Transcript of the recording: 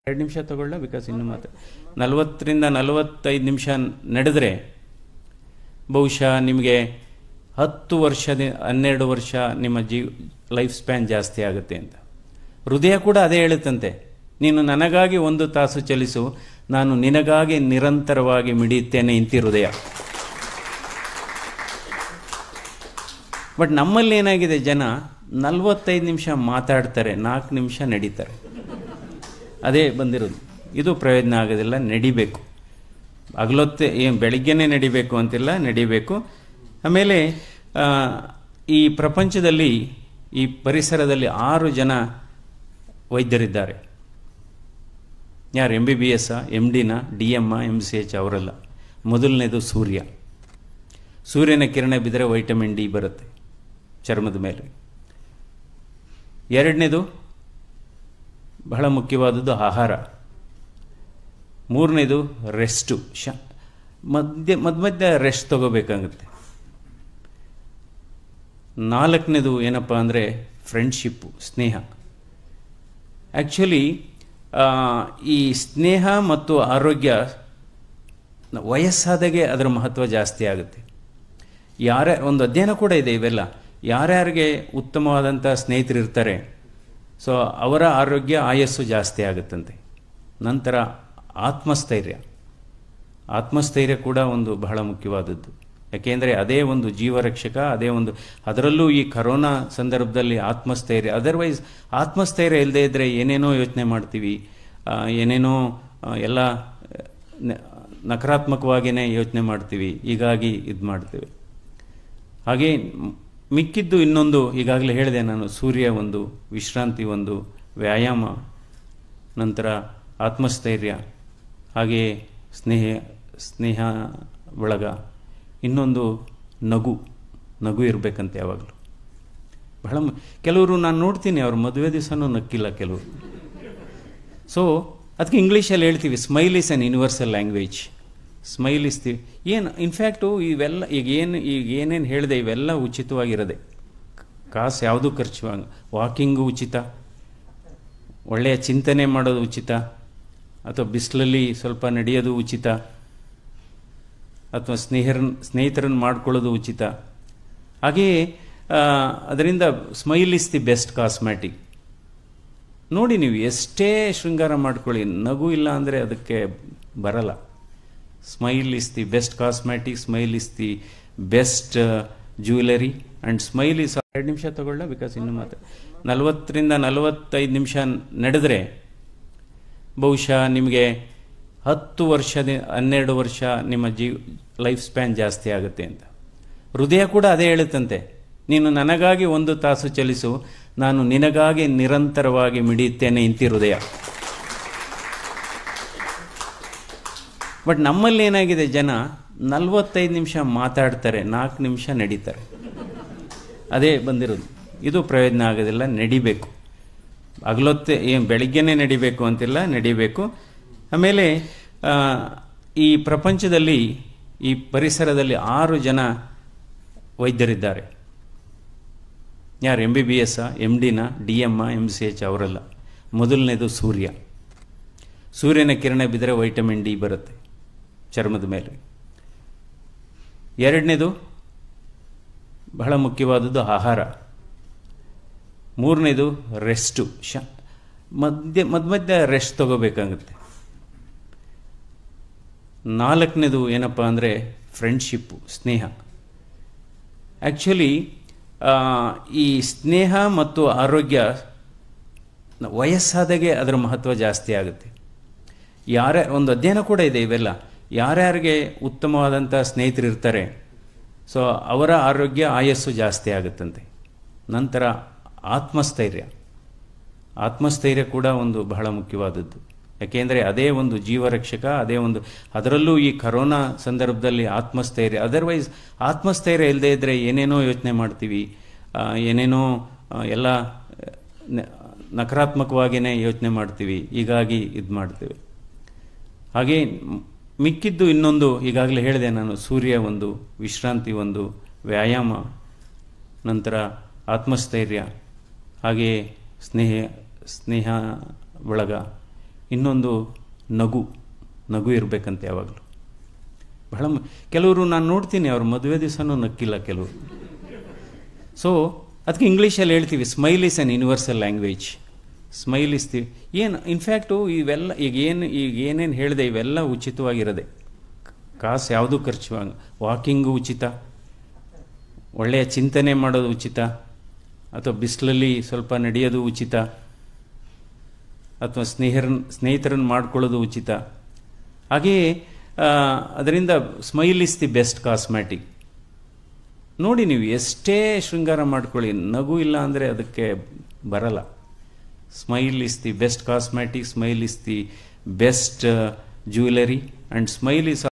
ಎರಡು ನಿಮಿಷ ತಗೊಳ್ಳ ಬಿಕಾಸ್ ಇನ್ನು ಮಾತ್ರ ನಲವತ್ತರಿಂದ ನಲವತ್ತೈದು ನಿಮಿಷ ನಡೆದರೆ ಬಹುಶಃ ನಿಮಗೆ ಹತ್ತು ವರ್ಷದ ಹನ್ನೆರಡು ವರ್ಷ ನಿಮ್ಮ ಜೀವ ಲೈಫ್ ಸ್ಪ್ಯಾನ್ ಜಾಸ್ತಿ ಆಗುತ್ತೆ ಅಂತ ಹೃದಯ ಕೂಡ ಅದೇ ಹೇಳುತ್ತಂತೆ ನೀನು ನನಗಾಗಿ ಒಂದು ತಾಸು ಚಲಿಸು ನಾನು ನಿನಗಾಗಿ ನಿರಂತರವಾಗಿ ಮಿಡಿಯುತ್ತೇನೆ ಇಂತಿ ಹೃದಯ ಬಟ್ ನಮ್ಮಲ್ಲಿ ಏನಾಗಿದೆ ಜನ ನಲವತ್ತೈದು ನಿಮಿಷ ಮಾತಾಡ್ತಾರೆ ನಾಲ್ಕು ನಿಮಿಷ ನಡೀತಾರೆ ಅದೇ ಬಂದಿರೋದು ಇದು ಪ್ರಯೋಜನ ಆಗೋದಿಲ್ಲ ನಡಿಬೇಕು ಹಗಲೊತ್ತೆ ಏನು ಬೆಳಿಗ್ಗೆನೇ ನಡಿಬೇಕು ಅಂತಿಲ್ಲ ನಡಿಬೇಕು ಆಮೇಲೆ ಆ, ಈ ಪ್ರಪಂಚದಲ್ಲಿ ಈ ಪರಿಸರದಲ್ಲಿ ಆರು ಜನ ವೈದ್ಯರಿದ್ದಾರೆ ಯಾರು M B B S M ಡಿನ D M M C H ಅವರೆಲ್ಲ ಮೊದಲನೇದು ಸೂರ್ಯ ಸೂರ್ಯನ ಕಿರಣ ಬಿದ್ದರೆ ವೈಟಮಿನ್ ಡಿ ಬರುತ್ತೆ ಚರ್ಮದ ಮೇಲೆ ಎರಡನೇದು ಬಹಳ ಮುಖ್ಯವಾದದ್ದು ಆಹಾರ ಮೂರನೇದು ರೆಸ್ಟು ಶ ಮಧ್ಯ ಮಧ್ಯ ಮಧ್ಯ ರೆಸ್ಟ್ ತಗೋಬೇಕಾಗುತ್ತೆ ನಾಲ್ಕನೇದು ಏನಪ್ಪ ಅಂದರೆ ಫ್ರೆಂಡ್ಶಿಪ್ಪು ಸ್ನೇಹ ಆ್ಯಕ್ಚುಲಿ ಈ ಸ್ನೇಹ ಮತ್ತು ಆರೋಗ್ಯ ವಯಸ್ಸಾದಾಗೆ ಅದರ ಮಹತ್ವ ಜಾಸ್ತಿ ಆಗುತ್ತೆ ಯಾರ ಒಂದು ಅಧ್ಯಯನ ಕೂಡ ಇದೆ ಇವೆಲ್ಲ ಯಾರ್ಯಾರಿಗೆ ಉತ್ತಮವಾದಂಥ ಸ್ನೇಹಿತರು ಇರ್ತಾರೆ ಸೊ ಅವರ ಆರೋಗ್ಯ ಆಯಸ್ಸು ಜಾಸ್ತಿ ಆಗುತ್ತಂತೆ ನಂತರ ಆತ್ಮಸ್ಥೈರ್ಯ ಆತ್ಮಸ್ಥೈರ್ಯ ಕೂಡ ಒಂದು ಬಹಳ ಮುಖ್ಯವಾದದ್ದು ಯಾಕೆಂದರೆ ಅದೇ ಒಂದು ಜೀವರಕ್ಷಕ ಅದೇ ಒಂದು ಅದರಲ್ಲೂ ಈ ಕರೋನಾ ಸಂದರ್ಭದಲ್ಲಿ ಆತ್ಮಸ್ಥೈರ್ಯ ಅದರ್ವೈಸ್ ಆತ್ಮಸ್ಥೈರ್ಯ ಇಲ್ಲದೆ ಇದ್ದರೆ ಏನೇನೋ ಯೋಚನೆ ಮಾಡ್ತೀವಿ ಆ, ಏನೇನೋ ಆ, ಎಲ್ಲ ನ- ನಕಾರಾತ್ಮಕವಾಗಿಯೇ ಯೋಚನೆ ಮಾಡ್ತೀವಿ ಹೀಗಾಗಿ ಇದು ಮಾಡ್ತೀವಿ ಹಾಗೆ ಮ್- ಮಿಕ್ಕಿದ್ದು ಇನ್ನೊಂದು ಈಗಾಗಲೇ ಹೇಳಿದೆ ನಾನು ಸೂರ್ಯ ಒಂದು ವಿಶ್ರಾಂತಿ ಒಂದು ವ್ಯಾಯಾಮ ನಂತರ ಆತ್ಮಸ್ಥೈರ್ಯ ಹಾಗೆ ಸ್ನೇಹ ಸ್ನೇಹ ಬಳಗ ಇನ್ನೊಂದು ನಗು ನಗು ಇರಬೇಕಂತೆ ಯಾವಾಗಲೂ ಬಹಳ ಮು- ಕೆಲವರು ನಾನು ನೋಡ್ತೀನಿ ಅವ್ರ ಮದುವೆ ದಿವಸನೂ ನಕ್ಕಿಲ್ಲ ಕೆಲವರು ಸೊ ಅದಕ್ಕೆ ಇಂಗ್ಲೀಷಲ್ಲಿ ಹೇಳ್ತೀವಿ smile is an universal language smile is the ಏನು ಇನ್ಫ್ಯಾಕ್ಟು ಇವೆಲ್ಲ ಈಗ ಏನು ಈಗ ಏನೇನು ಹೇಳಿದೆ ಇವೆಲ್ಲ ಉಚಿತವಾಗಿರೋದೆ ಕಾಸು ಯಾವುದೂ ಖರ್ಚು ವಾಕಿಂಗು ಉಚಿತ ಒಳ್ಳೆಯ ಚಿಂತನೆ ಮಾಡೋದು ಉಚಿತ ಅಥವಾ ಬಿಸಿಲಲ್ಲಿ ಸ್ವಲ್ಪ ನಡೆಯೋದು ಉಚಿತ ಅಥವಾ ಸ್ನೇಹರನ್ ಸ್ನೇಹಿತರನ್ನು ಮಾಡ್ಕೊಳ್ಳೋದು ಉಚಿತ ಹಾಗೆಯೇ ಆ, ಅದರಿಂದ smile is the best cosmetic ನೋಡಿ ನೀವು ಎಷ್ಟೇ ಶೃಂಗಾರ ಮಾಡ್ಕೊಳ್ಳಿ ನಗು ಇಲ್ಲ ಅಂದರೆ ಅದಕ್ಕೆ ಬರಲ್ಲ smile is the best cosmetic smile is the best jewellery and smile is ಎರಡು ನಿಮಿಷ ತಗೊಳ್ಳ ಬಿಕಾಸ್ ಇನ್ನು ಮಾತ್ರ ನಲವತ್ತರಿಂದ ನಲವತ್ತೈದು ನಿಮಿಷ ನಡೆದರೆ ಬಹುಶಃ ನಿಮಗೆ ಹತ್ತು ವರ್ಷದ ಹನ್ನೆರಡು ವರ್ಷ ನಿಮ್ಮ ಜೀವ ಲೈಫ್ ಸ್ಪ್ಯಾನ್ ಜಾಸ್ತಿ ಆಗುತ್ತೆ ಅಂತ ಹೃದಯ ಕೂಡ ಅದೇ ಹೇಳುತ್ತಂತೆ ನೀನು ನನಗಾಗಿ ಒಂದು ತಾಸು ಚಲಿಸು ನಾನು ನಿನಗಾಗಿ ನಿರಂತರವಾಗಿ ಮಿಡಿಯುತ್ತೇನೆ ಇಂತಿ ಹೃದಯ ಬಟ್ ನಮ್ಮಲ್ಲಿ ಏನಾಗಿದೆ ಜನ ನಲವತ್ತೈದು ನಿಮಿಷ ಮಾತಾಡ್ತಾರೆ ನಾಲ್ಕು ನಿಮಿಷ ನಡೀತಾರೆ ಅದೇ ಬಂದಿರೋದು ಇದು ಪ್ರಯೋಜನ ಆಗೋದಿಲ್ಲ ನಡಿಬೇಕು ಹಗಲೊತ್ತೆ ಏನು ಬೆಳಿಗ್ಗೆನೇ ನಡಿಬೇಕು ಅಂತಿಲ್ಲ ನಡಿಬೇಕು ಆಮೇಲೆ ಆ, ಈ ಪ್ರಪಂಚದಲ್ಲಿ ಈ ಪರಿಸರದಲ್ಲಿ ಆರು ಜನ ವೈದ್ಯರಿದ್ದಾರೆ ಯಾರು M B B S M ಡಿನ D M M C H ಅವರೆಲ್ಲ ಮೊದಲನೇದು ಸೂರ್ಯ ಸೂರ್ಯನ ಕಿರಣ ಬಿದ್ದರೆ ವೈಟಮಿನ್ ಡಿ ಬರುತ್ತೆ ಚರ್ಮದ ಮೇಲೆ ಎರಡನೇದು ಬಹಳ ಮುಖ್ಯವಾದದ್ದು ಆಹಾರ ಮೂರನೇದು ರೆಸ್ಟು ಶ ಮಧ್ಯ ಮಧ್ಯ ಮಧ್ಯ ರೆಸ್ಟ್ ತಗೋಬೇಕಾಗುತ್ತೆ ನಾಲ್ಕನೇದು ಏನಪ್ಪ ಅಂದರೆ ಫ್ರೆಂಡ್ಶಿಪ್ಪು ಸ್ನೇಹ ಆ್ಯಕ್ಚುಲಿ ಈ ಸ್ನೇಹ ಮತ್ತು ಆರೋಗ್ಯ ವಯಸ್ಸಾದಾಗೆ ಅದರ ಮಹತ್ವ ಜಾಸ್ತಿ ಆಗುತ್ತೆ ಯಾರ ಒಂದು ಅಧ್ಯಯನ ಕೂಡ ಇದೆ ಇವೆಲ್ಲ ಯಾರ್ಯಾರಿಗೆ ಉತ್ತಮವಾದಂಥ ಸ್ನೇಹಿತರು ಇರ್ತಾರೆ ಸೊ ಅವರ ಆರೋಗ್ಯ ಆಯಸ್ಸು ಜಾಸ್ತಿ ಆಗುತ್ತಂತೆ ನಂತರ ಆತ್ಮಸ್ಥೈರ್ಯ ಆತ್ಮಸ್ಥೈರ್ಯ ಕೂಡ ಒಂದು ಬಹಳ ಮುಖ್ಯವಾದದ್ದು ಯಾಕೆಂದರೆ ಅದೇ ಒಂದು ಜೀವರಕ್ಷಕ ಅದೇ ಒಂದು ಅದರಲ್ಲೂ ಈ ಕರೋನಾ ಸಂದರ್ಭದಲ್ಲಿ ಆತ್ಮಸ್ಥೈರ್ಯ ಅದರ್ವೈಸ್ ಆತ್ಮಸ್ಥೈರ್ಯ ಇಲ್ಲದೆ ಇದ್ದರೆ ಏನೇನೋ ಯೋಚನೆ ಮಾಡ್ತೀವಿ ಆ, ಏನೇನೋ ಆ, ಎಲ್ಲ ನ- ನಕಾರಾತ್ಮಕವಾಗಿಯೇ ಯೋಚನೆ ಮಾಡ್ತೀವಿ ಹೀಗಾಗಿ ಇದು ಮಾಡ್ತೀವಿ ಹಾಗೆ ಮ್- ಮಿಕ್ಕಿದ್ದು ಇನ್ನೊಂದು ಈಗಾಗಲೇ ಹೇಳಿದೆ ನಾನು ಸೂರ್ಯ ಒಂದು ವಿಶ್ರಾಂತಿ ಒಂದು ವ್ಯಾಯಾಮ ನಂತರ ಆತ್ಮಸ್ಥೈರ್ಯ ಹಾಗೆಯೇ ಸ್ನೇಹ ಸ್ನೇಹ ಬಳಗ ಇನ್ನೊಂದು ನಗು ನಗು ಇರಬೇಕಂತೆ ಯಾವಾಗಲೂ ಬಹಳ ಮ- ಕೆಲವರು ನಾನು ನೋಡ್ತೀನಿ ಅವ್ರ ಮದುವೆ ದಿವಸನೂ ನಕ್ಕಿಲ್ಲ ಕೆಲವರು ಸೊ ಅದಕ್ಕೆ ಇಂಗ್ಲೀಷಲ್ಲಿ ಹೇಳ್ತೀವಿ smile is an universal language smile is the ಏನು ಇನ್ಫ್ಯಾಕ್ಟು ಇವೆಲ್ಲ ಈಗ ಏನು ಈಗ ಏನೇನು ಹೇಳಿದೆ ಇವೆಲ್ಲ ಉಚಿತವಾಗಿರೋದೆ ಕಾಸು ಯಾವುದೂ ಖರ್ಚು ವಾಕಿಂಗು ಉಚಿತ ಒಳ್ಳೆಯ ಚಿಂತನೆ ಮಾಡೋದು ಉಚಿತ ಅಥವಾ ಬಿಸಿಲಲ್ಲಿ ಸ್ವಲ್ಪ ನಡೆಯೋದು ಉಚಿತ ಅಥವಾ ಸ್ನೇಹರನ್ ಸ್ನೇಹಿತರನ್ನು ಮಾಡ್ಕೊಳ್ಳೋದು ಉಚಿತ ಹಾಗೆಯೇ ಆ, ಅದರಿಂದ smile is the best cosmetic ನೋಡಿ ನೀವು ಎಷ್ಟೇ ಶೃಂಗಾರ ಮಾಡ್ಕೊಳ್ಳಿ ನಗು ಇಲ್ಲ ಅಂದರೆ ಅದಕ್ಕೆ ಬರಲ್ಲ smile is the best cosmetic smile is the best jewellery and smile is